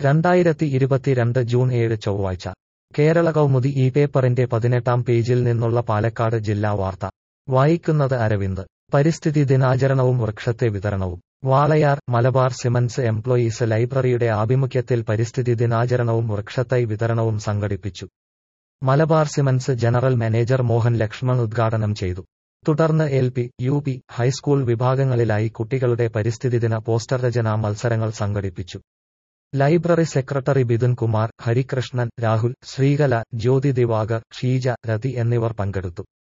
രണ്ടായിരത്തി ഇരുപത്തിരണ്ട് ജൂൺ ഏഴ് ചൊവ്വാഴ്ച കേരള കൗമുദി ഈ പേപ്പറിന്റെ പതിനെട്ടാം പേജിൽ നിന്നുള്ള പാലക്കാട് ജില്ലാ വാർത്ത വായിക്കുന്നത് അരവിന്ദ് പരിസ്ഥിതി ദിനാചരണവും വൃക്ഷത്തെ വിതരണവും വാളയാർ മലബാർ സിമൻസ് എംപ്ലോയീസ് ലൈബ്രറിയുടെ ആഭിമുഖ്യത്തിൽ പരിസ്ഥിതി ദിനാചരണവും വൃക്ഷത്തൈ വിതരണവും സംഘടിപ്പിച്ചു Malabar cements general manager Mohan Lakshman ഉദ്ഘാടനം ചെയ്തു തുടർന്ന് L P U P high school വിഭാഗങ്ങളിലായി കുട്ടികളുടെ പരിസ്ഥിതിദിന പോസ്റ്റർ രചനാ മത്സരങ്ങൾ സംഘടിപ്പിച്ചു ലൈബ്രറി സെക്രട്ടറി ബിതുൻ കുമാർ ഹരികൃഷ്ണൻ രാഹുൽ ശ്രീകല ജ്യോതി ദിവാകർ ഷീജ രതി എന്നിവർ പങ്കെടുത്തു